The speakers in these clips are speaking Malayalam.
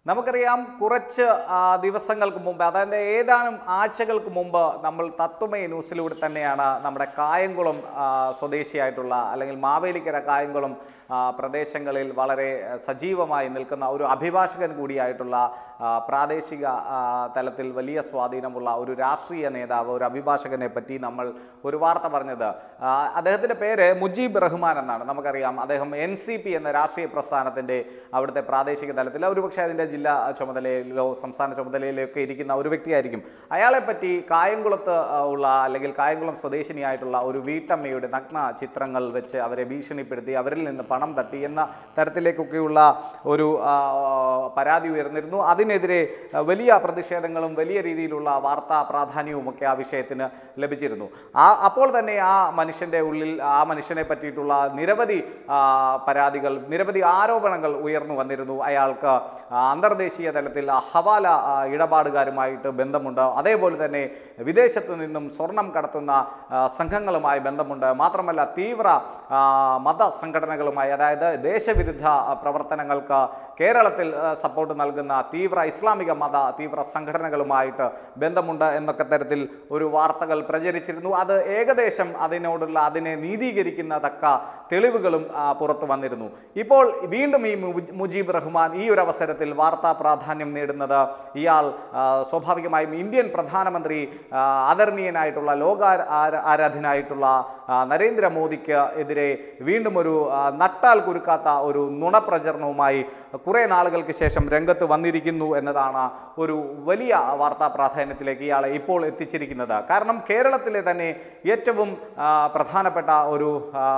നമുക്കറിയാം കുറച്ച് ആ, ദിവസങ്ങൾക്ക് മുമ്പ് അതായത് ഏതാനും ആഴ്ചകൾക്ക് മുമ്പ് നമ്മൾ തത്വമയ ന്യൂസിലൂടെ തന്നെയാണ് നമ്മുടെ കായംകുളം ആ, സ്വദേശിയായിട്ടുള്ള അല്ലെങ്കിൽ മാവേലിക്കര കായംകുളം ആ, പ്രദേശങ്ങളിൽ വളരെ ആ, സജീവമായി നിൽക്കുന്ന ഒരു അഭിഭാഷകൻ കൂടിയായിട്ടുള്ള ആ, പ്രാദേശിക ആ, തലത്തിൽ വലിയ സ്വാധീനമുള്ള ഒരു രാഷ്ട്രീയ നേതാവ് ഒരു അഭിഭാഷകനെ പറ്റി നമ്മൾ ഒരു വാർത്ത പറഞ്ഞത് ആ, അദ്ദേഹത്തിൻ്റെ പേര് മുജീബ് റഹ്മാൻ എന്നാണ് നമുക്കറിയാം അദ്ദേഹം എൻ സി പി എന്ന രാഷ്ട്രീയ പ്രസ്ഥാനത്തിൻ്റെ അവിടുത്തെ പ്രാദേശിക തലത്തിൽ ഒരുപക്ഷെ അതിൻ്റെ ജില്ലാ ചുമതലയിലോ സംസ്ഥാന ചുമതലയിലോ ഒക്കെ ഇരിക്കുന്ന ഒരു വ്യക്തിയായിരിക്കും അയാളെ പറ്റി കായംകുളത്ത് ആ, ഉള്ള അല്ലെങ്കിൽ കായംകുളം സ്വദേശിനിയായിട്ടുള്ള ഒരു വീട്ടമ്മയുടെ നഗ്ന ചിത്രങ്ങൾ വെച്ച് അവരെ ഭീഷണിപ്പെടുത്തി അവരിൽ നിന്ന് പണം തട്ടി എന്ന തരത്തിലേക്കൊക്കെയുള്ള ഒരു ആ, പരാതി ഉയർന്നിരുന്നു അതിനെതിരെ ആ, വലിയ പ്രതിഷേധങ്ങളും വലിയ രീതിയിലുള്ള വാർത്താ പ്രാധാന്യവും ഒക്കെ ആ വിഷയത്തിന് ലഭിച്ചിരുന്നു ആ അപ്പോൾ തന്നെ ആ മനുഷ്യൻ്റെ ഉള്ളിൽ ആ മനുഷ്യനെ പറ്റിയിട്ടുള്ള നിരവധി ആ, പരാതികൾ നിരവധി ആരോപണങ്ങൾ ഉയർന്നു വന്നിരുന്നു അയാൾക്ക് ആ, അന്തർദേശീയ തലത്തിൽ ആ ഹവാല ആ, ഇടപാടുകാരുമായിട്ട് ബന്ധമുണ്ട് അതേപോലെ തന്നെ വിദേശത്ത് നിന്നും സ്വർണം കടത്തുന്ന ആ, സംഘങ്ങളുമായി ബന്ധമുണ്ട് മാത്രമല്ല തീവ്ര ആ, മത സംഘടനകളുമായി അതായത് ദേശവിരുദ്ധ ആ, പ്രവർത്തനങ്ങൾക്ക് കേരളത്തിൽ ആ, സപ്പോർട്ട് നൽകുന്ന തീവ്ര ഇസ്ലാമിക മത തീവ്ര സംഘടനകളുമായിട്ട് ബന്ധമുണ്ട് എന്നൊക്കെ തരത്തിൽ ഒരു വാർത്തകൾ പ്രചരിച്ചിരുന്നു അത് ഏകദേശം അതിനോടുള്ള അതിനെ നീതീകരിക്കുന്ന തക്ക തെളിവുകളും ആ, പുറത്തു വന്നിരുന്നു ഇപ്പോൾ വീണ്ടും ഈ മു- മുജീബ് റഹ്മാൻ ഈ ഒരു അവസരത്തിൽ വാർത്താ പ്രാധാന്യം നേടുന്നത് ഇയാൾ ആ, സ്വാഭാവികമായും ഇന്ത്യൻ പ്രധാനമന്ത്രി ആ, ആദരണീയനായിട്ടുള്ള ലോക ആര- ആരാധനായിട്ടുള്ള ആ, നരേന്ദ്രമോദിക്ക് എതിരെ വീണ്ടും ഒരു ആ, നട്ടാൽ കുരുക്കാത്ത ഒരു നുണപ്രചരണവുമായി കുറേ നാളുകൾക്ക് ശേഷം രംഗത്ത് വന്നിരിക്കുന്നു എന്നതാണ് ഒരു വലിയ വാർത്താ പ്രാധാന്യത്തിലേക്ക് ഇയാളെ ഇപ്പോൾ എത്തിച്ചിരിക്കുന്നത് കാരണം കേരളത്തിലെ തന്നെ ഏറ്റവും ആ, പ്രധാനപ്പെട്ട ഒരു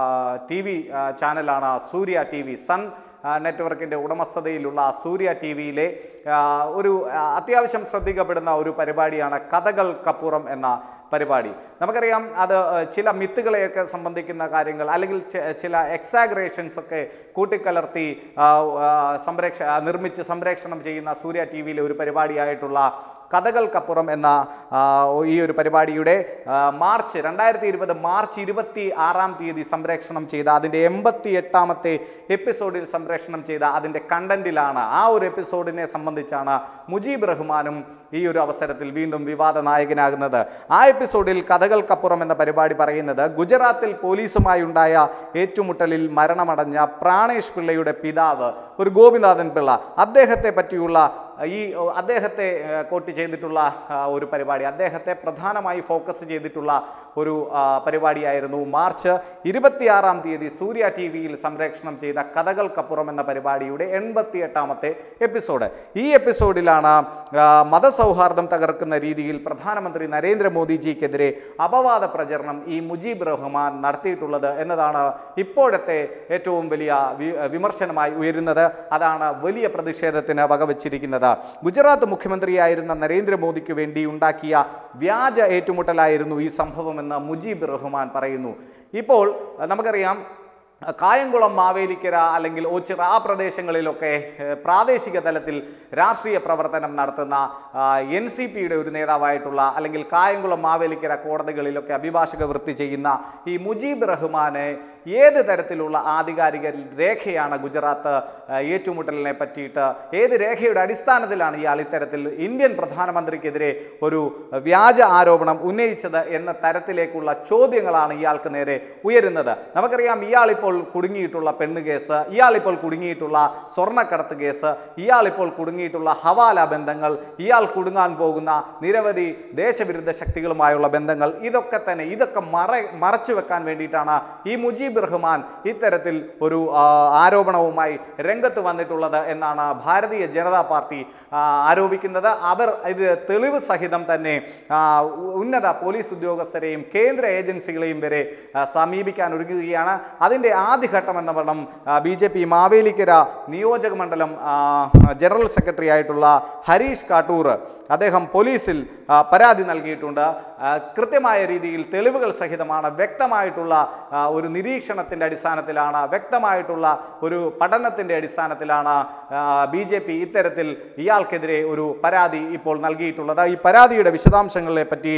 ടി വി ചാനലാണ് സൂര്യ ടി വി സൺ ആ, നെറ്റ്വർക്കിൻ്റെ ഉടമസ്ഥതയിലുള്ള സൂര്യ ടി വിയിലെ ഒരു ആ, അത്യാവശ്യം ശ്രദ്ധിക്കപ്പെടുന്ന ഒരു പരിപാടിയാണ് കഥകൾക്കപ്പുറം എന്ന പരിപാടി നമുക്കറിയാം അത് ആ, ചില മിത്തുകളെയൊക്കെ സംബന്ധിക്കുന്ന കാര്യങ്ങൾ അല്ലെങ്കിൽ ചെ- ചില എക്സാഗ്രേഷൻസ് ഒക്കെ കൂട്ടിക്കലർത്തി ആ, ആ, സംരക്ഷ ആ, നിർമ്മിച്ച് സംപ്രേഷണം ചെയ്യുന്ന സൂര്യ ടി വിയിലെ ഒരു പരിപാടിയായിട്ടുള്ള കഥകൾക്കപ്പുറം എന്ന ആ, ഈ ഒരു പരിപാടിയുടെ ആ, മാർച്ച് രണ്ടായിരത്തി ഇരുപത് മാർച്ച് ഇരുപത്തി ആറാം തീയതി സംപ്രേഷണം ചെയ്ത അതിൻ്റെ എൺപത്തി എട്ടാമത്തെ എപ്പിസോഡിൽ സംപ്രേഷണം ചെയ്ത അതിൻ്റെ കണ്ടന്റിലാണ് ആ ഒരു എപ്പിസോഡിനെ സംബന്ധിച്ചാണ് മുജീബ് റഹ്മാനും ഈ ഒരു അവസരത്തിൽ വീണ്ടും വിവാദ നായകനാകുന്നത് ആ എപ്പിസോഡിൽ കഥകൾക്കപ്പുറം എന്ന പരിപാടി പറയുന്നത് ഗുജറാത്തിൽ പോലീസുമായി ഉണ്ടായ ഏറ്റുമുട്ടലിൽ മരണമടഞ്ഞ പ്രാണേഷ് പിള്ളയുടെ പിതാവ് ഒരു ഗോപിനാഥൻ പിള്ള അദ്ദേഹത്തെ പറ്റിയുള്ള ഈ ഓ, അദ്ദേഹത്തെ ഏഹ്, കോട്ട് ചെയ്തിട്ടുള്ള ആ, ഒരു പരിപാടി അദ്ദേഹത്തെ പ്രധാനമായി ഫോക്കസ് ചെയ്തിട്ടുള്ള ഒരു ആ, പരിപാടിയായിരുന്നു മാർച്ച് ഇരുപത്തിയാറാം തീയതി സൂര്യ ടി വിയിൽ സംപ്രേഷണം ചെയ്ത കഥകൾക്കപ്പുറം എന്ന പരിപാടിയുടെ എൺപത്തി എട്ടാമത്തെ എപ്പിസോഡ് ഈ എപ്പിസോഡിലാണ് ആ, മതസൗഹാർദ്ദം തകർക്കുന്ന രീതിയിൽ പ്രധാനമന്ത്രി നരേന്ദ്രമോദിജിക്കെതിരെ അപവാദ പ്രചരണം ഈ മുജീബ് റഹ്മാൻ നടത്തിയിട്ടുള്ളത് എന്നതാണ് ഇപ്പോഴത്തെ ഏറ്റവും വലിയ വി- വിമർശനമായി ഉയരുന്നത് അതാണ് വലിയ പ്രതിഷേധത്തിന് വകവച്ചിരിക്കുന്നത് ഗുജറാത്ത് മുഖ്യമന്ത്രിയായിരുന്ന നരേന്ദ്രമോദിക്ക് വേണ്ടി ഉണ്ടാക്കിയ വ്യാജ ഏറ്റുമുട്ടലായിരുന്നു ഈ സംഭവമെന്ന് മുജീബ് റഹ്മാൻ പറയുന്നു ഇപ്പോൾ അഹ് നമുക്കറിയാം അഹ് കായംകുളം മാവേലിക്കര അല്ലെങ്കിൽ ഓച്ചിറ ആ പ്രദേശങ്ങളിലൊക്കെ ഏഹ്, പ്രാദേശിക തലത്തിൽ രാഷ്ട്രീയ പ്രവർത്തനം നടത്തുന്ന എൻ സി പിയുടെ ഒരു നേതാവായിട്ടുള്ള അല്ലെങ്കിൽ കായംകുളം മാവേലിക്കര കോടതികളിലൊക്കെ അഭിഭാഷക വൃത്തി ചെയ്യുന്ന ഈ മുജീബ് റഹ്മാനെ ഏത് തരത്തിലുള്ള ആധികാരിക രേഖയാണ് ഗുജറാത്ത് ആ, ഏറ്റുമുട്ടലിനെ പറ്റിയിട്ട് ഏത് രേഖയുടെ അടിസ്ഥാനത്തിലാണ് ഇയാൾ ഇത്തരത്തിൽ ഇന്ത്യൻ പ്രധാനമന്ത്രിക്കെതിരെ ഒരു വ്യാജ ആരോപണം ഉന്നയിച്ചത് എന്ന തരത്തിലേക്കുള്ള ചോദ്യങ്ങളാണ് ഇയാൾക്ക് നേരെ ഉയരുന്നത് നമുക്കറിയാം ഇയാൾ ഇപ്പോൾ കുടുങ്ങിയിട്ടുള്ള പെണ്ണ് കേസ് ഇയാൾ ഇപ്പോൾ കുടുങ്ങിയിട്ടുള്ള സ്വർണ്ണക്കടത്ത് കേസ് ഇയാൾ ഇപ്പോൾ കുടുങ്ങിയിട്ടുള്ള ഹവാല ബന്ധങ്ങൾ ഇയാൾ കുടുങ്ങാൻ പോകുന്ന നിരവധി ദേശവിരുദ്ധ ശക്തികളുമായുള്ള ബന്ധങ്ങൾ ഇതൊക്കെ തന്നെ ഇതൊക്കെ മറ മറച്ചു വെക്കാൻ വേണ്ടിയിട്ടാണ് ഈ മുജീബ് റഹ്മാൻ ഇത്തരത്തിൽ ഒരു ആ, ആരോപണവുമായി രംഗത്ത് വന്നിട്ടുള്ളത് എന്നാണ് ഭാരതീയ ജനതാ പാർട്ടി ആ, ആരോപിക്കുന്നത് അവർ ഇത് തെളിവ് സഹിതം തന്നെ ആ, ഉ- ഉന്നത പോലീസ് ഉദ്യോഗസ്ഥരെയും കേന്ദ്ര ഏജൻസികളെയും വരെ ആ, സമീപിക്കാൻ ഒരുങ്ങുകയാണ് അതിൻ്റെ ആദ്യഘട്ടം എന്ന വണ്ണം ബി ജെ പി മാവേലിക്കര നിയോജക മണ്ഡലം ആ, ജനറൽ സെക്രട്ടറി ആയിട്ടുള്ള ഹരീഷ് കാട്ടൂർ അദ്ദേഹം പോലീസിൽ ആ, പരാതി നൽകിയിട്ടുണ്ട് ആ, കൃത്യമായ രീതിയിൽ തെളിവുകൾ സഹിതമാണ് വ്യക്തമായിട്ടുള്ള ആ, ഒരു നിരീക്ഷണത്തിൻ്റെ അടിസ്ഥാനത്തിലാണ് വ്യക്തമായിട്ടുള്ള ഒരു പഠനത്തിൻ്റെ അടിസ്ഥാനത്തിലാണ് ബി ജെ പി ഇത്തരത്തിൽ ഇയാൾക്കെതിരെ ഒരു പരാതി ഇപ്പോൾ നൽകിയിട്ടുള്ളത് ഈ പരാതിയുടെ വിശദാംശങ്ങളെ പറ്റി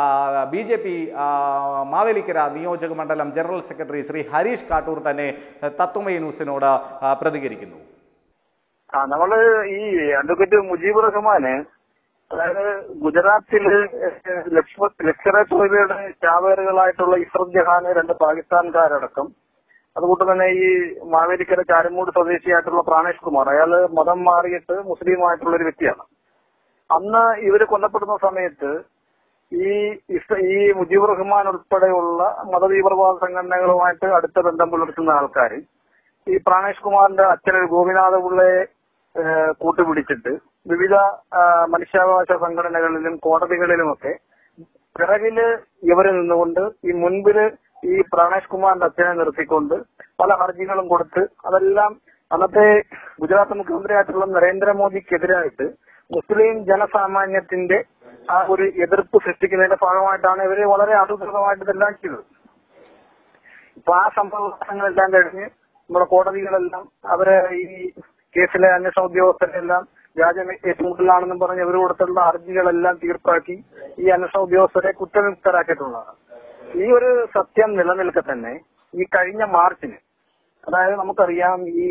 ബി ജെ പി മാവേലിക്കര നിയോജക മണ്ഡലം ജനറൽ സെക്രട്ടറി ശ്രീ ഹരീഷ് കാട്ടൂർ തന്നെ തത്വമയ ന്യൂസിനോട് ആ, പ്രതികരിക്കുന്നു ആ നമ്മള് ഈ അഡ്വക്കേറ്റ് മുജീബ് റഹ്മാന് അതായത് ഗുജറാത്തില് ലക്ഷറെ തൊഴിലുടെ ചാവേറുകളായിട്ടുള്ള ഇസ്രത് ജഹാന് രണ്ട് പാകിസ്ഥാൻകാരടക്കം അതുകൊണ്ട് തന്നെ ഈ മാവേലിക്കര ചാരമൂട് സ്വദേശിയായിട്ടുള്ള പ്രാണേഷ് കുമാർ അയാള് മതം മാറിയിട്ട് മുസ്ലിമായിട്ടുള്ള ഒരു വ്യക്തിയാണ് അന്ന് ഇവര് കൊല്ലപ്പെടുന്ന സമയത്ത് ഈ ഇസ്- ഈ മുജീബ് റഹ്മാൻ ഉൾപ്പെടെയുള്ള മതതീവ്രവാദ സംഘടനകളുമായിട്ട് അടുത്ത ബന്ധം പുലർത്തുന്ന ആൾക്കാർ ഈ പ്രാണേഷ് കുമാറിന്റെ അച്ഛനൊരു ഗോപിനാഥ പിള്ളയെ ഏഹ്, കൂട്ടുപിടിച്ചിട്ട് വിവിധ ആ, മനുഷ്യാവകാശ സംഘടനകളിലും കോടതികളിലുമൊക്കെ പിറകില് ഇവര് നിന്നുകൊണ്ട് ഈ മുൻപില് ഈ പ്രാണേഷ് കുമാറിന്റെ അച്ഛനെ നിർത്തിക്കൊണ്ട് പല ഹർജികളും കൊടുത്ത് അതെല്ലാം അന്നത്തെ ഗുജറാത്ത് മുഖ്യമന്ത്രിയായിട്ടുള്ള നരേന്ദ്രമോദിക്കെതിരായിട്ട് മുസ്ലിം ജനസാമാന്യത്തിന്റെ ആ ഒരു എതിർപ്പ് സൃഷ്ടിക്കുന്നതിന്റെ ഭാഗമായിട്ടാണ് ഇവര് വളരെ ആസൂത്രിതമായിട്ട് ഇതെല്ലാം ചെയ്തത് ഇപ്പൊ ആ സംഭവങ്ങളെല്ലാം കഴിഞ്ഞ് നമ്മുടെ കോടതികളെല്ലാം അവരെ ഈ കേസിലെ അന്വേഷണ ഉദ്യോഗസ്ഥരെല്ലാം വ്യാജ ഏറ്റുമുട്ടലാണെന്നും പറഞ്ഞ് ഇവർ കൊടുത്തുള്ള ഹർജികളെല്ലാം തീർപ്പാക്കി ഈ അന്വേഷണ ഉദ്യോഗസ്ഥരെ കുറ്റവിമുക്തരാക്കിയിട്ടുള്ളതാണ് ഈ ഒരു സത്യം നിലനിൽക്കെ തന്നെ ഈ കഴിഞ്ഞ മാർച്ചിന് അതായത് നമുക്കറിയാം ഈ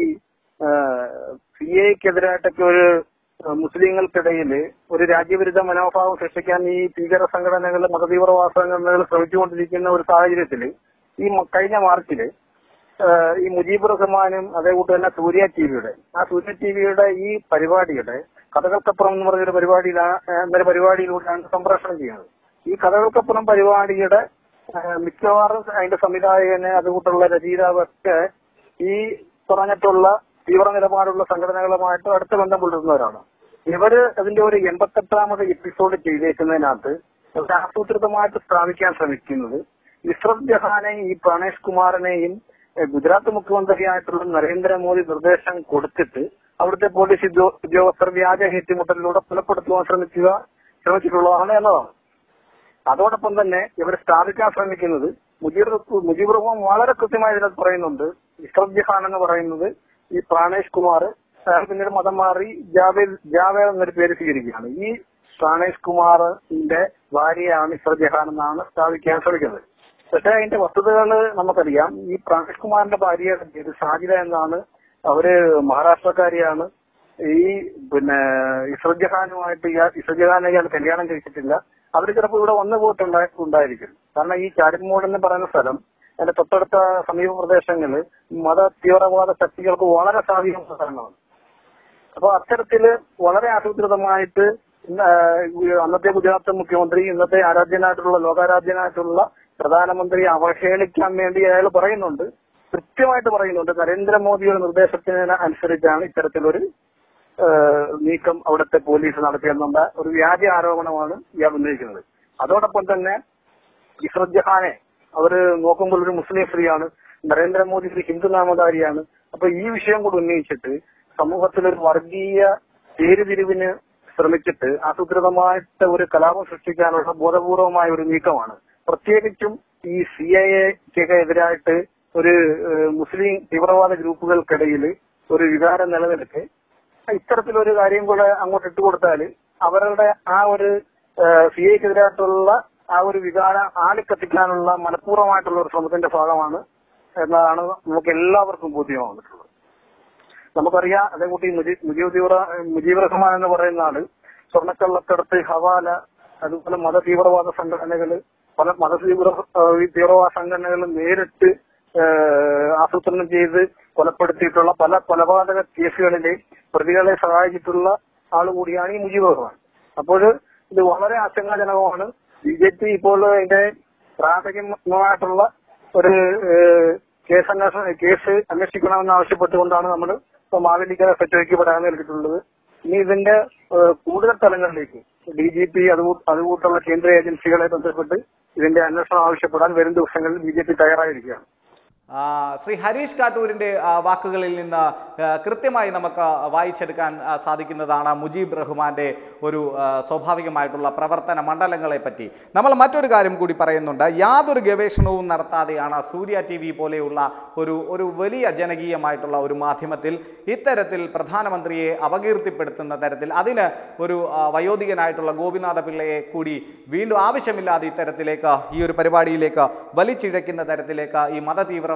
സി എക്കെതിരായിട്ടൊക്കെ ഒരു ഏഹ്, മുസ്ലിങ്ങൾക്കിടയിൽ ഒരു രാജ്യവിരുദ്ധ മനോഭാവം സൃഷ്ടിക്കാൻ ഈ ഭീകര സംഘടനകൾ മതതീവ്രവാദ സംഘടനകൾ ശ്രമിച്ചുകൊണ്ടിരിക്കുന്ന ഒരു സാഹചര്യത്തിൽ ഈ മ- കഴിഞ്ഞ മാർച്ചില് ഏഹ്, ഈ മുജീബ് റഹ്മാനും അതേകൂട്ട് തന്നെ സൂര്യ ടിവിയുടെ ആ സൂര്യ ടിവിയുടെ ഈ പരിപാടിയുടെ കഥകൾക്കപ്പുറം എന്ന് പറഞ്ഞൊരു പരിപാടിയിലാണ് ഏഹ്, എന്നൊരു പരിപാടിയിലൂടെയാണ് സംപ്രേഷണം ചെയ്യുന്നത് ഈ കഥകൾക്കപ്പുറം പരിപാടിയുടെ ഏഹ്, മിക്കവാറും അതിന്റെ സംവിധായകന് അതുകൂട്ടുള്ള രചയിതാവൊക്കെ ഈ പറഞ്ഞിട്ടുള്ള തീവ്ര നിലപാടുള്ള സംഘടനകളുമായിട്ട് അടുത്ത ബന്ധം പുലർത്തുന്നവരാണ് ഇവര് അതിന്റെ ഒരു എൺപത്തെട്ടാമത് എപ്പിസോഡ് ചെയ്തേക്കുന്നതിനകത്ത് ഒരു ആസൂത്രിതമായിട്ട് സ്ഥാപിക്കാൻ ശ്രമിക്കുന്നത് ഇസ്രത് ജഹാനെയും ഈ പ്രാണേഷ് കുമാറിനെയും ഏഹ്, ഗുജറാത്ത് മുഖ്യമന്ത്രിയായിട്ടുള്ള നരേന്ദ്രമോദി നിർദ്ദേശം കൊടുത്തിട്ട് അവിടുത്തെ പോലീസ് ഉദ്യോ- ഉദ്യോഗസ്ഥർ വ്യാജ ഏറ്റുമുട്ടലിലൂടെ കൊലപ്പെടുത്തുവാൻ ശ്രമിക്കുക ശ്രമിച്ചിട്ടുള്ളതാണ് എന്നതാണ് അതോടൊപ്പം തന്നെ ഇവർ സ്ഥാപിക്കാൻ ശ്രമിക്കുന്നത് മുജീബ് മുജീബ് റഹ്മാൻ വളരെ കൃത്യമായി ഇതിനകത്ത് പറയുന്നുണ്ട് ഇസ്രത് ജഹാൻ എന്ന് പറയുന്നത് ഈ പ്രാണേഷ് കുമാർ അയാൾ പിന്നീട് മതം മാറി ജാവേദ് ജാവേദ് എന്നൊരു പേര് സ്വീകരിക്കുകയാണ് ഈ പ്രാണേഷ് കുമാറിന്റെ ഭാര്യയാണ് ഇസ്രത് ജഹാൻ എന്നാണ് സ്ഥാപിക്കാൻ ശ്രമിക്കുന്നത് പക്ഷേ അതിന്റെ വസ്തുതകൾ നമുക്കറിയാം ഈ പ്രാണേഷ് കുമാറിന്റെ ഭാര്യയുടെ പേര് സാജിദ എന്നാണ് അവര് മഹാരാഷ്ട്രക്കാരിയാണ് ഈ പിന്നെ ഇസ്രത് ജഹാനുമായിട്ട് ഇയാൾ ഇസ്രത് ജഹാനെ ഇയാൾ കല്യാണം കഴിച്ചിട്ടില്ല അവർ ചിലപ്പോൾ ഇവിടെ വന്നു പോയിട്ടുണ്ടാ ഉണ്ടായിരിക്കും കാരണം ഈ ചാരിമൂട് എന്ന് പറയുന്ന സ്ഥലം അതിന്റെ തൊട്ടടുത്ത സമീപ പ്രദേശങ്ങളിൽ മത തീവ്രവാദ ശക്തികൾക്ക് വളരെ സാധ്യതയുള്ള സ്ഥലങ്ങളാണ് അപ്പൊ അത്തരത്തില് വളരെ ആസൂത്രിതമായിട്ട് ഇന്ന്, ആ, അന്നത്തെ ഗുജറാത്ത് മുഖ്യമന്ത്രി ഇന്നത്തെ ആരാധ്യനായിട്ടുള്ള ലോകാരാധ്യനായിട്ടുള്ള പ്രധാനമന്ത്രി അവഹേളിക്കാൻ വേണ്ടി അയാൾ പറയുന്നുണ്ട് കൃത്യമായിട്ട് പറയുന്നുണ്ട് നരേന്ദ്രമോദിയുടെ നിർദ്ദേശത്തിന് അനുസരിച്ചാണ് ഇത്തരത്തിലൊരു ഏഹ്, നീക്കം അവിടുത്തെ പോലീസ് നടത്തിയെന്നുള്ള ഒരു വ്യാജ ആരോപണമാണ് ഇയാൾ ഉന്നയിക്കുന്നത് അതോടൊപ്പം തന്നെ ഇസ്രത് ജഹാനെ അവര് നോക്കുമ്പോൾ ഒരു മുസ്ലിം സ്ത്രീയാണ് നരേന്ദ്രമോദി ഒരു ഹിന്ദു നാമധാരിയാണ് അപ്പൊ ഈ വിഷയം കൂടി ഉന്നയിച്ചിട്ട് സമൂഹത്തിൽ ഒരു വർഗീയ ചേരുതിരിവിന് ശ്രമിച്ചിട്ട് ആസൂത്രിതമായിട്ട് ഒരു കലാപം സൃഷ്ടിക്കാനുള്ള ബോധപൂർവമായ ഒരു നീക്കമാണ് പ്രത്യേകിച്ചും ഈ സി ഐ എക്കൊക്കെ എതിരായിട്ട് ഒരു ഏഹ്, മുസ്ലിം തീവ്രവാദ ഗ്രൂപ്പുകൾക്കിടയിൽ ഒരു വികാരം നിലനിൽക്കെ ഇത്തരത്തിലൊരു കാര്യം കൂടെ അങ്ങോട്ട് ഇട്ടുകൊടുത്താൽ അവരുടെ ആ ഒരു സി ഐക്കെതിരായിട്ടുള്ള ആ ഒരു വികാരം ആളിക്കത്തിക്കാനുള്ള മനഃപൂർവ്വമായിട്ടുള്ള ഒരു ശ്രമത്തിന്റെ ഭാഗമാണ് എന്നതാണ് നമുക്ക് എല്ലാവർക്കും ബോധ്യമാവുന്നിട്ടുള്ളത് നമുക്കറിയാം അതേകൂട്ടി മുജീ- മുജീബ് തീവ്ര മുജീബ് റഹ്മാൻ എന്ന് പറയുന്ന ആള് സ്വർണ്ണക്കള്ളക്കടത്ത് ഹവാല അതുപോലെ മത തീവ്രവാദ സംഘടനകള് പല മത തീവ്ര ഏഹ് തീവ്രവാദ സംഘടനകൾ നേരിട്ട് ഏഹ് ആസൂത്രണം ചെയ്ത് കൊലപ്പെടുത്തിയിട്ടുള്ള പല കൊലപാതക കേസുകളിലെ പ്രതികളെ സഹായിച്ചിട്ടുള്ള ആള് കൂടിയാണ് ഈ മുജീബ് റഹ്മാൻ അപ്പോൾ ഇത് വളരെ ആശങ്കാജനകമാണ് ബി ജെ പി ഇപ്പോൾ ഇതിന്റെ പ്രാഥമികമായിട്ടുള്ള ഒരു ഏഹ്, കേസ് അന്വേഷണം കേസ് അന്വേഷിക്കണമെന്ന് ആവശ്യപ്പെട്ടുകൊണ്ടാണ് നമ്മൾ ഇപ്പൊ മാവേലിക്കര സെറ്റോയ്ക്ക് പരാതി നൽകിയിട്ടുള്ളത് ഇനി ഇതിന്റെ ഏഹ്, കൂടുതൽ തലങ്ങളിലേക്ക് ഡി ജി പി അതുകൂട്ടുള്ള കേന്ദ്ര ഏജൻസികളെ ബന്ധപ്പെട്ട് ഇതിന്റെ അന്വേഷണം ആവശ്യപ്പെടാൻ വരും ദിവസങ്ങളിൽ ബി ജെ പി തയ്യാറായിരിക്കുകയാണ് ആ, ശ്രീ ഹരീഷ് കാട്ടൂരിൻ്റെ ആ, വാക്കുകളിൽ നിന്ന് ആ, കൃത്യമായി നമുക്ക് വായിച്ചെടുക്കാൻ ആ, സാധിക്കുന്നതാണ് മുജീബ് റഹ്മാന്റെ ഒരു ആ, സ്വാഭാവികമായിട്ടുള്ള പ്രവർത്തന മണ്ഡലങ്ങളെ പറ്റി നമ്മൾ മറ്റൊരു കാര്യം കൂടി പറയുന്നുണ്ട് യാതൊരു ഗവേഷണവും നടത്താതെയാണ് സൂര്യ ടി വി പോലെയുള്ള ഒരു ഒരു വലിയ ജനകീയമായിട്ടുള്ള ഒരു മാധ്യമത്തിൽ ഇത്തരത്തിൽ പ്രധാനമന്ത്രിയെ അപകീർത്തിപ്പെടുത്തുന്ന തരത്തിൽ അതിന് ഒരു ആ, വയോധികനായിട്ടുള്ള ഗോപിനാഥ പിള്ളയെ കൂടി വീണ്ടും ആവശ്യമില്ലാതെ ഇത്തരത്തിലേക്ക് ഈ ഒരു പരിപാടിയിലേക്ക് വലിച്ചിഴയ്ക്കുന്ന തരത്തിലേക്ക് ഈ മതതീവ്രവാദ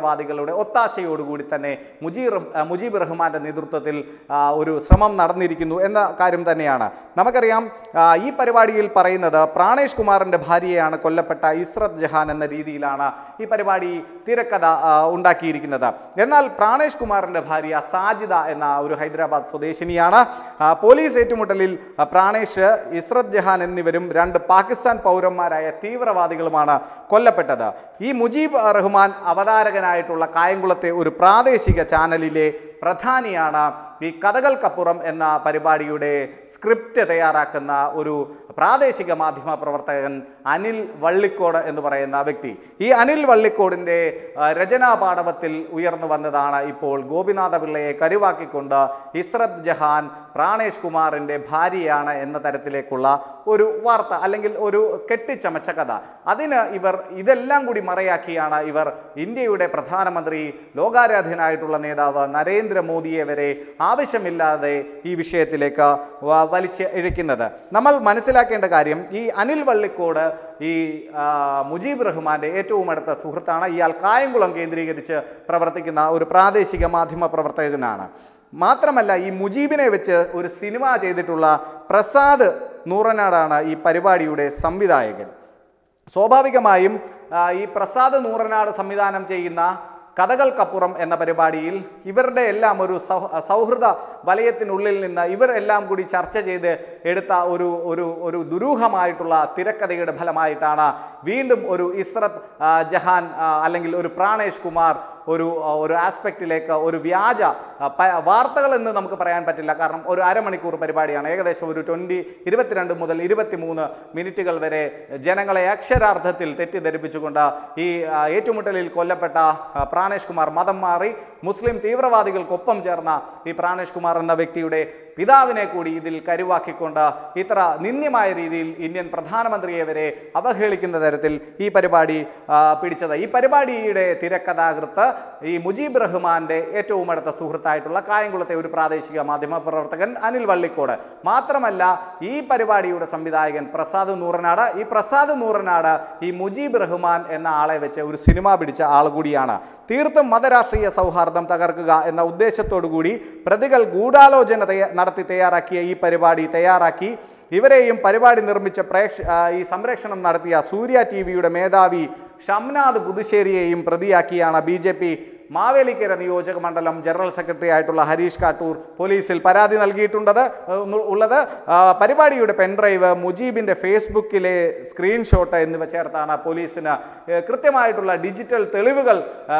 തീവ്രവാദികളുടെ ഒത്താശയോടുകൂടി തന്നെ മുജീർ ആ, മുജീബ് റഹ്മാന്റെ നേതൃത്വത്തിൽ ആ, ഒരു ശ്രമം നടന്നിരിക്കുന്നു എന്ന കാര്യം തന്നെയാണ് നമുക്കറിയാം ആ, ഈ പരിപാടിയിൽ പറയുന്നത് പ്രാണേഷ് കുമാറിന്റെ ഭാര്യയാണ് കൊല്ലപ്പെട്ട ഇസ്രത് ജഹാൻ എന്ന രീതിയിലാണ് ഈ പരിപാടി തിരക്കഥ ആ, ഉണ്ടാക്കിയിരിക്കുന്നത് എന്നാൽ പ്രാണേഷ് കുമാറിന്റെ ഭാര്യ സാജിദ എന്ന ഒരു ഹൈദരാബാദ് സ്വദേശിനിയാണ് ആ, പോലീസ് ഏറ്റുമുട്ടലിൽ ആ, പ്രാണേഷ് ഇസ്രത് ജഹാൻ എന്നിവരും രണ്ട് പാകിസ്ഥാൻ പൗരന്മാരായ തീവ്രവാദികളുമാണ് കൊല്ലപ്പെട്ടത് ഈ മുജീബ് റഹ്മാൻ അവതാരകനായിട്ടുള്ള കായംകുളത്തെ ഒരു പ്രാദേശിക ചാനലിലെ പ്രധാനിയാണ് ഈ കഥകൾക്കപ്പുറം എന്ന പരിപാടിയുടെ സ്ക്രിപ്റ്റ് തയ്യാറാക്കുന്ന ഒരു പ്രാദേശിക മാധ്യമ പ്രവർത്തകൻ അനിൽ വള്ളിക്കോട് എന്ന് പറയുന്ന വ്യക്തി ഈ അനിൽ വള്ളിക്കോടിൻ്റെ ആ, രചനാപാടവത്തിൽ ഉയർന്നു വന്നതാണ് ഇപ്പോൾ ഗോപിനാഥ പിള്ളയെ കരുവാക്കിക്കൊണ്ട് ഇസ്രത് ജഹാൻ പ്രാണേഷ് കുമാറിൻ്റെ ഭാര്യയാണ് എന്ന തരത്തിലേക്കുള്ള ഒരു വാർത്ത അല്ലെങ്കിൽ ഒരു കെട്ടിച്ചമച്ച കഥ അതിന് ഇവർ ഇതെല്ലാം കൂടി മറയാക്കിയാണ് ഇവർ ഇന്ത്യയുടെ പ്രധാനമന്ത്രി ലോകാരാധ്യനായിട്ടുള്ള നേതാവ് നരേന്ദ്രമോദിയെ വരെ ആവശ്യമില്ലാതെ ഈ വിഷയത്തിലേക്ക് വ- വലിച്ച് ഇഴയ്ക്കുന്നത് നമ്മൾ മനസ്സിലാക്കേണ്ട കാര്യം ഈ അനിൽ വള്ളിക്കോട് ഈ ആ, മുജീബ് റഹ്മാന്റെ ഏറ്റവും അടുത്ത സുഹൃത്താണ് ഇയാൾ കായംകുളം കേന്ദ്രീകരിച്ച് പ്രവർത്തിക്കുന്ന ഒരു പ്രാദേശിക മാധ്യമ പ്രവർത്തകനാണ് മാത്രമല്ല ഈ മുജീബിനെ വെച്ച് ഒരു സിനിമ ചെയ്തിട്ടുള്ള പ്രസാദ് നൂറനാടാണ് ഈ പരിപാടിയുടെ സംവിധായകൻ സ്വാഭാവികമായും ആ, ഈ പ്രസാദ് നൂറനാട് സംവിധാനം ചെയ്യുന്ന കഥകൾക്കപ്പുറം എന്ന പരിപാടിയിൽ ഇവരുടെ എല്ലാം ഒരു സൗ സൗഹൃദ വലയത്തിനുള്ളിൽ നിന്ന് ഇവർ എല്ലാം കൂടി ചർച്ച ചെയ്ത് എടുത്ത ഒരു ഒരു ഒരു ദുരൂഹമായിട്ടുള്ള തിരക്കഥയുടെ ഫലമായിട്ടാണ് വീണ്ടും ഒരു ഇസ്രത് ആ, ജഹാൻ ആ, അല്ലെങ്കിൽ ഒരു പ്രാണേഷ് കുമാർ ഒരു ആ, ഒരു ആസ്പെക്റ്റിലേക്ക് ഒരു വ്യാജ ആ, പ- വാർത്തകൾ എന്ന് നമുക്ക് പറയാൻ പറ്റില്ല കാരണം ഒരു അരമണിക്കൂർ പരിപാടിയാണ് ഏകദേശം ഒരു ട്വൻറ്റി ഇരുപത്തിരണ്ട് മുതൽ ഇരുപത്തിമൂന്ന് മിനിറ്റുകൾ വരെ ജനങ്ങളെ അക്ഷരാർത്ഥത്തിൽ തെറ്റിദ്ധരിപ്പിച്ചുകൊണ്ട് ഈ ആ, ഏറ്റുമുട്ടലിൽ കൊല്ലപ്പെട്ട ആ, പ്രാണേഷ് കുമാർ മതം മാറി മുസ്ലിം തീവ്രവാദികൾക്കൊപ്പം ചേർന്ന ഈ പ്രാണേഷ് കുമാർ എന്ന വ്യക്തിയുടെ പിതാവിനെ കൂടി ഇതിൽ കരുവാക്കിക്കൊണ്ട് ഇത്ര നിന്ദ്യമായ രീതിയിൽ ഇന്ത്യൻ പ്രധാനമന്ത്രിയെ വരെ അവഹേളിക്കുന്ന തരത്തിൽ ഈ പരിപാടി ആ, പിടിച്ചത് ഈ പരിപാടിയുടെ തിരക്കഥാകൃത്ത് ഈ മുജീബ് റഹ്മാന്റെ ഏറ്റവും അടുത്ത സുഹൃത്തായിട്ടുള്ള കായംകുളത്തെ ഒരു പ്രാദേശിക മാധ്യമ പ്രവർത്തകൻ അനിൽ വള്ളിക്കോട് മാത്രമല്ല ഈ പരിപാടിയുടെ സംവിധായകൻ പ്രസാദ് നൂറനാട് ഈ പ്രസാദ് നൂറനാട് ഈ മുജീബ് റഹ്മാൻ എന്ന ആളെ വെച്ച് ഒരു സിനിമ പിടിച്ച ആൾ കൂടിയാണ് തീർത്തും മതരാഷ്ട്രീയ സൗഹാർദ്ദം തകർക്കുക എന്ന ഉദ്ദേശത്തോടു കൂടി പ്രതികൾ ഗൂഢാലോചന തയ്യ- നടത്തി തയ്യാറാക്കിയ ഈ പരിപാടി തയ്യാറാക്കി ഇവരെയും പരിപാടി നിർമ്മിച്ച പ്രേക്ഷ ആ, ഈ സംരക്ഷണം നടത്തിയ സൂര്യ ടി വിയുടെ മേധാവി ഷംനാഥ് പുതുശ്ശേരിയെയും പ്രതിയാക്കിയാണ് ബി ജെ പി മാവേലിക്കര നിയോജക മണ്ഡലം ജനറൽ സെക്രട്ടറി ആയിട്ടുള്ള ഹരീഷ് കാട്ടൂർ പോലീസിൽ പരാതി നൽകിയിട്ടുണ്ടത് ഏഹ്, ഉള്ളത് ആ, പരിപാടിയുടെ പെൻഡ്രൈവ് മുജീബിൻ്റെ ഫേസ്ബുക്കിലെ സ്ക്രീൻഷോട്ട് എന്നിവ ചേർത്താണ് പോലീസിന് ഏഹ്, കൃത്യമായിട്ടുള്ള ഡിജിറ്റൽ തെളിവുകൾ ആ,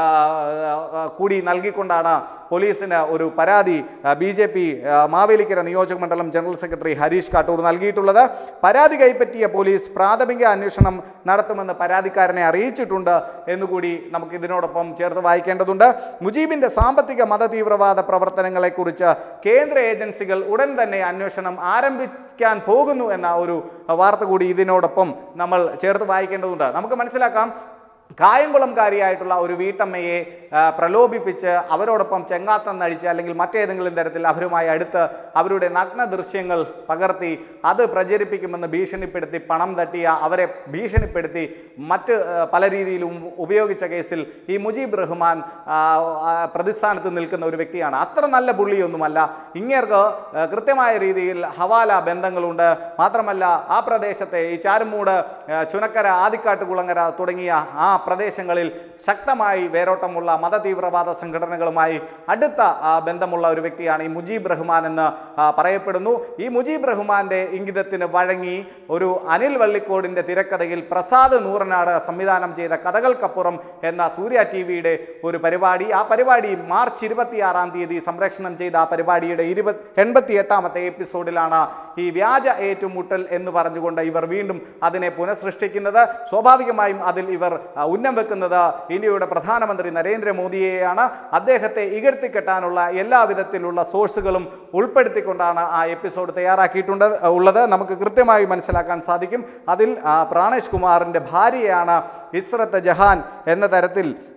ആ, കൂടി നൽകിക്കൊണ്ടാണ് പോലീസിന് ഒരു പരാതി ബി ജെ പി മാവേലിക്കര നിയോജക മണ്ഡലം ജനറൽ സെക്രട്ടറി ഹരീഷ് കാട്ടൂർ നൽകിയിട്ടുള്ളത് പരാതി കൈപ്പറ്റിയ പോലീസ് പ്രാഥമിക അന്വേഷണം നടത്തുമെന്ന് പരാതിക്കാരനെ അറിയിച്ചിട്ടുണ്ട് എന്നുകൂടി നമുക്ക് ഇതിനോടൊപ്പം ചേർത്ത് വായിക്കേണ്ടതുണ്ട് മുജീബിന്റെ സാമ്പത്തിക മതതീവ്രവാദ പ്രവർത്തനങ്ങളെക്കുറിച്ച് കേന്ദ്ര ഏജൻസികൾ ഉടൻ തന്നെ അന്വേഷണം ആരംഭിക്കാൻ പോകുന്നു എന്ന ഒരു വാർത്ത കൂടി ഇതിനോടൊപ്പം നമ്മൾ ചേർത്ത് വായിക്കേണ്ടതുണ്ട് നമുക്ക് മനസ്സിലാക്കാം കായംകുളംകാരിയായിട്ടുള്ള ഒരു വീട്ടമ്മയെ ആ, പ്രലോഭിപ്പിച്ച് അവരോടൊപ്പം ചെങ്ങാത്തം നടിച്ച് അല്ലെങ്കിൽ മറ്റേതെങ്കിലും തരത്തിൽ അവരുമായി അടുത്ത് അവരുടെ നഗ്ന ദൃശ്യങ്ങൾ പകർത്തി അത് പ്രചരിപ്പിക്കുമെന്ന് ഭീഷണിപ്പെടുത്തി പണം തട്ടിയ അവരെ ഭീഷണിപ്പെടുത്തി മറ്റ് ആ, പല രീതിയിലും ഉപയോഗിച്ച കേസിൽ ഈ മുജീബ് റഹ്മാൻ ആ, ആ, പ്രതിസ്ഥാനത്ത് നിൽക്കുന്ന ഒരു വ്യക്തിയാണ് അത്ര നല്ല പുള്ളിയൊന്നുമല്ല ഇങ്ങേർക്ക് ആ, കൃത്യമായ രീതിയിൽ ഹവാല ബന്ധങ്ങളുണ്ട് മാത്രമല്ല ആ പ്രദേശത്തെ ഈ ചാരുമൂട് ആ, ചുനക്കര ആദിക്കാട്ട് കുളങ്ങര തുടങ്ങിയ ആ പ്രദേശങ്ങളിൽ ശക്തമായി വേരോട്ടമുള്ള മതതീവ്രവാദ സംഘടനകളുമായി അടുത്ത ആ, ബന്ധമുള്ള ഒരു വ്യക്തിയാണ് ഈ മുജീബ് റഹ്മാൻ എന്ന് ആ, പറയപ്പെടുന്നു ഈ മുജീബ് റഹ്മാന്റെ ഇംഗിതത്തിന് വഴങ്ങി ഒരു അനിൽ വള്ളിക്കോടിന്റെ തിരക്കഥയിൽ പ്രസാദ് നൂറനാട് സംവിധാനം ചെയ്ത കഥകൾക്കപ്പുറം എന്ന സൂര്യ ടി വിയുടെ ഒരു പരിപാടി ആ പരിപാടി മാർച്ച് ഇരുപത്തിയാറാം തീയതി സംപ്രേഷണം ചെയ്ത ആ പരിപാടിയുടെ ഇരുപത് എൺപത്തി എട്ടാമത്തെ എപ്പിസോഡിലാണ് ഈ വ്യാജ ഏറ്റുമുട്ടൽ എന്ന് പറഞ്ഞുകൊണ്ട് ഇവർ വീണ്ടും അതിനെ പുനഃസൃഷ്ടിക്കുന്നത് സ്വാഭാവികമായും അതിൽ ഇവർ ആ, ഉന്നം വെക്കുന്നത് ഇന്ത്യയുടെ പ്രധാനമന്ത്രി നരേന്ദ്രമോദിയെയാണ് അദ്ദേഹത്തെ ഇകഴ്ത്തിക്കെട്ടാനുള്ള എല്ലാ വിധത്തിലുള്ള സോഴ്സുകളും ഉൾപ്പെടുത്തിക്കൊണ്ടാണ് ആ എപ്പിസോഡ് തയ്യാറാക്കിയിട്ടുണ്ട് ഉള്ളത് നമുക്ക് കൃത്യമായി മനസ്സിലാക്കാൻ സാധിക്കും അതിൽ ആ, പ്രാണേഷ് കുമാറിൻ്റെ ഭാര്യയാണ് ഇസ്രത്ത് ജഹാൻ എന്ന തരത്തിൽ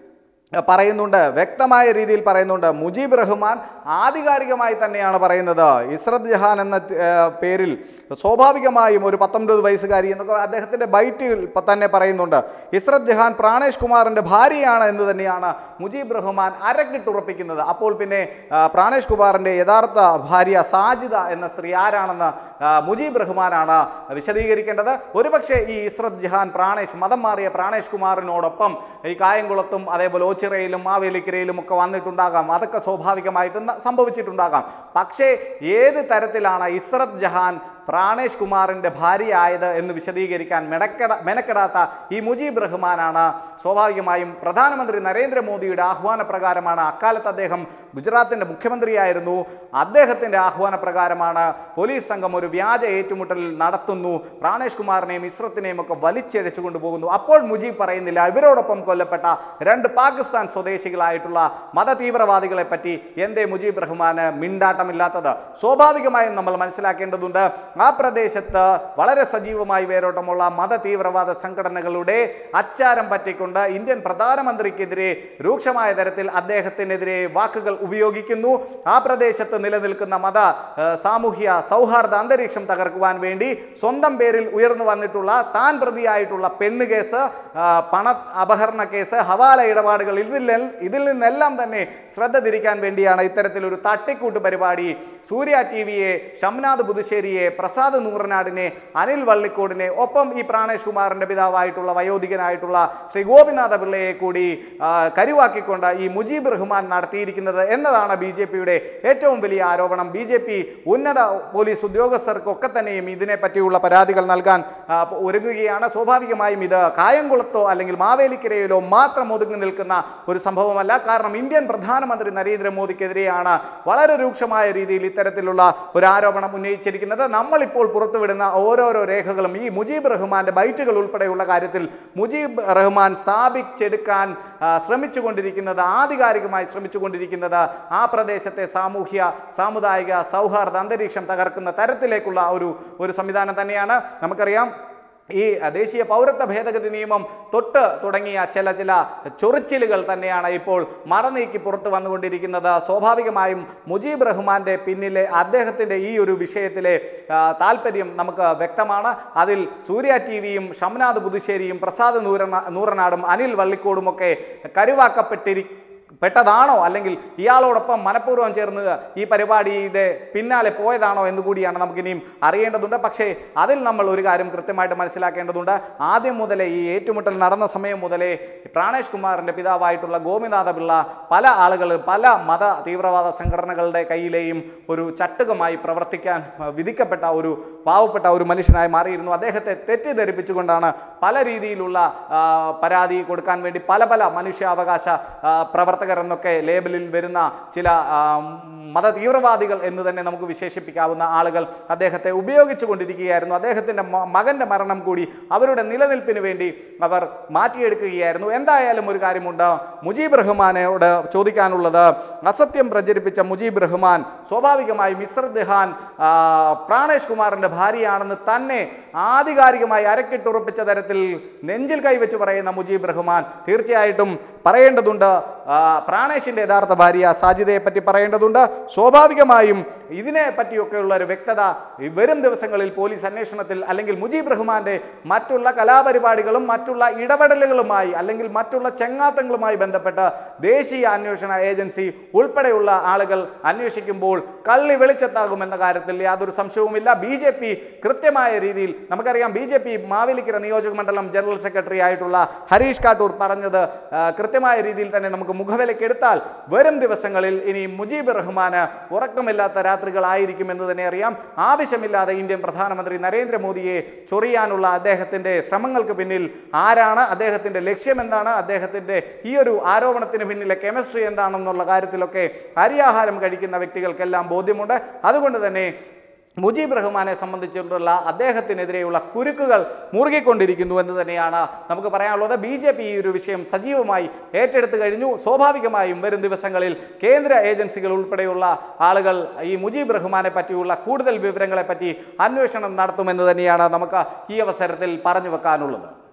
പറയുന്നുണ്ട് വ്യക്തമായ രീതിയിൽ പറയുന്നുണ്ട് മുജീബ് റഹ്മാൻ ആധികാരികമായി തന്നെയാണ് പറയുന്നത് ഇസ്രത് ജഹാൻ എന്ന ഏർ, പേരിൽ സ്വാഭാവികമായും ഒരു പത്തൊൻപത് വയസ്സുകാരി എന്നൊക്കെ അദ്ദേഹത്തിൻ്റെ ബൈറ്റിൽ ഇപ്പം തന്നെ പറയുന്നുണ്ട് ഇസ്രത് ജഹാൻ പ്രാണേഷ് കുമാറിൻ്റെ ഭാര്യയാണ് എന്ന് തന്നെയാണ് മുജീബ് റഹ്മാൻ അരക്കിട്ടുറപ്പിക്കുന്നത് അപ്പോൾ പിന്നെ ആ, പ്രാണേഷ് കുമാറിൻ്റെ യഥാർത്ഥ ഭാര്യ സാജിദ എന്ന സ്ത്രീ ആരാണെന്ന് ആ, മുജീബ് റഹ്മാനാണ് വിശദീകരിക്കേണ്ടത് ഒരുപക്ഷെ ഈ ഇസ്രത് ജഹാൻ പ്രാണേഷ് മതം മാറിയ പ്രാണേഷ് കുമാറിനോടൊപ്പം ഈ കായംകുളത്തും അതേപോലെ ഓച്ചിറയിലും മാവേലിക്കരയിലും ഒക്കെ വന്നിട്ടുണ്ടാകാം അതൊക്കെ സ്വാഭാവികമായിട്ട് ന- സംഭവിച്ചിട്ടുണ്ടാകാം പക്ഷേ ഏത് തരത്തിലാണ് ഇസ്രത് ജഹാൻ പ്രാണേഷ് കുമാറിൻ്റെ ഭാര്യയായത് എന്ന് വിശദീകരിക്കാൻ മെനക്കെട മെനക്കെടാത്ത ഈ മുജീബ് റഹ്മാനാണ് സ്വാഭാവികമായും പ്രധാനമന്ത്രി നരേന്ദ്രമോദിയുടെ ആഹ്വാനപ്രകാരമാണ് അക്കാലത്ത് അദ്ദേഹം ഗുജറാത്തിൻ്റെ മുഖ്യമന്ത്രിയായിരുന്നു അദ്ദേഹത്തിൻ്റെ ആഹ്വാനപ്രകാരമാണ് പോലീസ് സംഘം ഒരു വ്യാജ ഏറ്റുമുട്ടൽ നടത്തുന്നു പ്രാണേഷ് കുമാറിനെയും ഇസ്രത്തിനെയും ഒക്കെ വലിച്ചഴച്ചു കൊണ്ടുപോകുന്നു അപ്പോൾ മുജീബ് പറയുന്നില്ല ഇവരോടൊപ്പം കൊല്ലപ്പെട്ട രണ്ട് പാകിസ്ഥാൻ സ്വദേശികളായിട്ടുള്ള മത തീവ്രവാദികളെ പറ്റി എന്തേ മുജീബ് റഹ്മാന് മിണ്ടാട്ടമില്ലാത്തത് സ്വാഭാവികമായും നമ്മൾ മനസ്സിലാക്കേണ്ടതുണ്ട് ആ പ്രദേശത്ത് വളരെ സജീവമായി വേരോട്ടമുള്ള മത തീവ്രവാദ സംഘടനകളുടെ അച്ചാരം പറ്റിക്കൊണ്ട് ഇന്ത്യൻ പ്രധാനമന്ത്രിക്കെതിരെ രൂക്ഷമായ തരത്തിൽ അദ്ദേഹത്തിനെതിരെ വാക്കുകൾ ഉപയോഗിക്കുന്നു ആ പ്രദേശത്ത് നിലനിൽക്കുന്ന മത ഏഹ്, സാമൂഹ്യ സൗഹാർദ്ദ അന്തരീക്ഷം തകർക്കുവാൻ വേണ്ടി സ്വന്തം പേരിൽ ഉയർന്നു വന്നിട്ടുള്ള താൻ പ്രതിയായിട്ടുള്ള പെണ്ണ് കേസ് ആ, പണ അപഹരണ കേസ് ഹവാല ഇടപാടുകൾ ഇതിൽ ഇതിൽ നിന്നെല്ലാം തന്നെ ശ്രദ്ധ തിരിക്കാൻ വേണ്ടിയാണ് ഇത്തരത്തിലൊരു തട്ടിക്കൂട്ട് പരിപാടി സൂര്യ ടി വിയെ ഷംനാഥ് പുതുശ്ശേരിയെ പ്രസാദ് നൂറനാടിനെ അനിൽ വള്ളിക്കോടിനെ ഒപ്പം ഈ പ്രാണേഷ് കുമാറിന്റെ പിതാവായിട്ടുള്ള വയോധികനായിട്ടുള്ള ശ്രീ ഗോപിനാഥ പിള്ളയെ കൂടി ആ, കരുവാക്കിക്കൊണ്ട് ഈ മുജീബ് റഹ്മാൻ നടത്തിയിരിക്കുന്നത് എന്നതാണ് ബി ജെ പിയുടെ ഏറ്റവും വലിയ ആരോപണം ബി ജെ പി ഉന്നത പോലീസ് ഉദ്യോഗസ്ഥർക്കൊക്കെ തന്നെയും ഇതിനെ പറ്റിയുള്ള പരാതികൾ നൽകാൻ ആ, ഒരുങ്ങുകയാണ് സ്വാഭാവികമായും ഇത് കായംകുളത്തോ അല്ലെങ്കിൽ മാവേലിക്കരയിലോ മാത്രം ഒതുങ്ങി നിൽക്കുന്ന ഒരു സംഭവമല്ല കാരണം ഇന്ത്യൻ പ്രധാനമന്ത്രി നരേന്ദ്രമോദിക്കെതിരെയാണ് വളരെ രൂക്ഷമായ രീതിയിൽ ഇത്തരത്തിലുള്ള ഒരു ആരോപണം ഉന്നയിച്ചിരിക്കുന്നത് നമ്മളിപ്പോൾ പുറത്തുവിടുന്ന ഓരോരോ രേഖകളും ഈ മുജീബ് റഹ്മാന്റെ ബൈറ്റുകൾ ഉൾപ്പെടെയുള്ള കാര്യത്തിൽ മുജീബ് റഹ്മാൻ സ്ഥാപിച്ചെടുക്കാൻ ആ, ശ്രമിച്ചുകൊണ്ടിരിക്കുന്നത് ആധികാരികമായി ശ്രമിച്ചുകൊണ്ടിരിക്കുന്നത് ആ പ്രദേശത്തെ സാമൂഹ്യ സാമുദായിക സൗഹാർദ്ദ അന്തരീക്ഷം തകർക്കുന്ന തരത്തിലേക്കുള്ള ഒരു ഒരു സംവിധാനം തന്നെയാണ് നമുക്കറിയാം ഈ ദേശീയ പൗരത്വ ഭേദഗതി നിയമം തൊട്ട് തുടങ്ങിയ ചില ചില ചൊറിച്ചിലുകൾ തന്നെയാണ് ഇപ്പോൾ മറനീക്കി പുറത്തു വന്നുകൊണ്ടിരിക്കുന്നത് സ്വാഭാവികമായും മുജീബ് റഹ്മാന്റെ പിന്നിലെ അദ്ദേഹത്തിൻ്റെ ഈ ഒരു വിഷയത്തിലെ ആ, താല്പര്യം നമുക്ക് വ്യക്തമാണ് അതിൽ സൂര്യ ടി വിയും ഷംനാഥ് പുതുശ്ശേരിയും പ്രസാദ് നൂറന നൂറനാടും അനിൽ വള്ളിക്കോടുമൊക്കെ കരുവാക്കപ്പെട്ടിരി പെട്ടതാണോ അല്ലെങ്കിൽ ഇയാളോടൊപ്പം മനഃപൂർവ്വം ചേർന്ന് ഈ പരിപാടിയുടെ പിന്നാലെ പോയതാണോ എന്ന് കൂടിയാണ് നമുക്കിനിയും അറിയേണ്ടതുണ്ട് പക്ഷേ അതിൽ നമ്മൾ ഒരു കാര്യം കൃത്യമായിട്ട് മനസ്സിലാക്കേണ്ടതുണ്ട് ആദ്യം മുതലേ ഈ ഏറ്റുമുട്ടൽ നടന്ന സമയം മുതലേ പ്രാണേഷ് കുമാറിൻ്റെ പിതാവായിട്ടുള്ള ഗോപിനാഥ പിള്ള പല ആളുകൾ പല മത തീവ്രവാദ സംഘടനകളുടെ കയ്യിലെയും ഒരു ചട്ടുകമായി പ്രവർത്തിക്കാൻ ആ, വിധിക്കപ്പെട്ട ഒരു പാവപ്പെട്ട ഒരു മനുഷ്യനായി മാറിയിരുന്നു അദ്ദേഹത്തെ തെറ്റിദ്ധരിപ്പിച്ചുകൊണ്ടാണ് പല രീതിയിലുള്ള ആ, പരാതി കൊടുക്കാൻ വേണ്ടി പല പല മനുഷ്യാവകാശ ആ, പ്രവർത്തകർ എന്നൊക്കെ ലേബലിൽ വരുന്ന ചില ആ, മത തീവ്രവാദികൾ എന്ന് തന്നെ നമുക്ക് വിശേഷിപ്പിക്കാവുന്ന ആളുകൾ അദ്ദേഹത്തെ ഉപയോഗിച്ചു കൊണ്ടിരിക്കുകയായിരുന്നു അദ്ദേഹത്തിൻ്റെ മ- മകൻ്റെ മരണം കൂടി അവരുടെ നിലനിൽപ്പിന് വേണ്ടി അവർ മാറ്റിയെടുക്കുകയായിരുന്നു എന്തായാലും ഒരു കാര്യമുണ്ട് മുജീബ് റഹ്മാനോട് ചോദിക്കാനുള്ളത് അസത്യം പ്രചരിപ്പിച്ച മുജീബ് റഹ്മാൻ സ്വാഭാവികമായും ഇസ്രത് ദഹാൻ ആ, പ്രാണേഷ് കുമാറിൻ്റെ ഭാര്യയാണെന്ന് തന്നെ ആധികാരികമായി അരക്കിട്ടുറപ്പിച്ച തരത്തിൽ നെഞ്ചിൽ കൈവച്ച് പറയുന്ന മുജീബ് റഹ്മാൻ തീർച്ചയായിട്ടും പറയേണ്ടതുണ്ട് ആ, പ്രാണേഷിൻ്റെ യഥാർത്ഥ ഭാര്യ സാജിദയെ പറ്റി പറയേണ്ടതുണ്ട് സ്വാഭാവികമായും ഇതിനെ പറ്റിയൊക്കെയുള്ള ഒരു വ്യക്തത ഈ വരും ദിവസങ്ങളിൽ പോലീസ് അന്വേഷണത്തിൽ അല്ലെങ്കിൽ മുജീബ് റഹ്മാന്റെ മറ്റുള്ള കലാപരിപാടികളും മറ്റുള്ള ഇടപെടലുകളുമായി അല്ലെങ്കിൽ മറ്റുള്ള ചെങ്ങാത്തങ്ങളുമായി ബന്ധപ്പെട്ട് ദേശീയ അന്വേഷണ ഏജൻസി ഉൾപ്പെടെയുള്ള ആളുകൾ അന്വേഷിക്കുമ്പോൾ കള്ളി വെളിച്ചത്താകുമെന്ന കാര്യത്തിൽ യാതൊരു സംശയവുമില്ല ബി ജെ പി കൃത്യമായ രീതിയിൽ നമുക്കറിയാം ബി ജെ പി മാവേലിക്കര നിയോജക മണ്ഡലം ജനറൽ സെക്രട്ടറി ആയിട്ടുള്ള ഹരീഷ് കാട്ടൂർ പറഞ്ഞത് ആ, കൃത്യമായ രീതിയിൽ തന്നെ നമുക്ക് മുഖവിലക്കെടുത്താൽ വരും ദിവസങ്ങളിൽ ഇനി മുജീബ് റഹ്മാന് ഉറക്കമില്ലാത്ത രാത്രികളായിരിക്കും എന്ന് തന്നെ അറിയാം ആവശ്യമില്ലാതെ ഇന്ത്യൻ പ്രധാനമന്ത്രി നരേന്ദ്രമോദിയെ ചൊറിയാനുള്ള അദ്ദേഹത്തിന്റെ ശ്രമങ്ങൾക്ക് പിന്നിൽ ആരാണ് അദ്ദേഹത്തിന്റെ ലക്ഷ്യം എന്താണ് അദ്ദേഹത്തിന്റെ ഈ ഒരു ആരോപണത്തിന് പിന്നിലെ കെമിസ്ട്രി എന്താണെന്നുള്ള കാര്യത്തിലൊക്കെ അരിയാഹാരം കഴിക്കുന്ന വ്യക്തികൾക്കെല്ലാം ബോധ്യമുണ്ട് അതുകൊണ്ട് തന്നെ മുജീബ് റഹ്മാനെ സംബന്ധിച്ചിട്ടുള്ള അദ്ദേഹത്തിനെതിരെയുള്ള കുരുക്കുകൾ മുറുകിക്കൊണ്ടിരിക്കുന്നു എന്ന് തന്നെയാണ് നമുക്ക് പറയാനുള്ളത് ബി ജെ പി ഈ ഒരു വിഷയം സജീവമായി ഏറ്റെടുത്തു കഴിഞ്ഞു സ്വാഭാവികമായും വരും ദിവസങ്ങളിൽ കേന്ദ്ര ഏജൻസികൾ ഉൾപ്പെടെയുള്ള ആളുകൾ ഈ മുജീബ് റഹ്മാനെ പറ്റിയുള്ള കൂടുതൽ വിവരങ്ങളെ പറ്റി അന്വേഷണം നടത്തുമെന്ന് തന്നെയാണ് നമുക്ക് ഈ അവസരത്തിൽ പറഞ്ഞു വെക്കാനുള്ളത്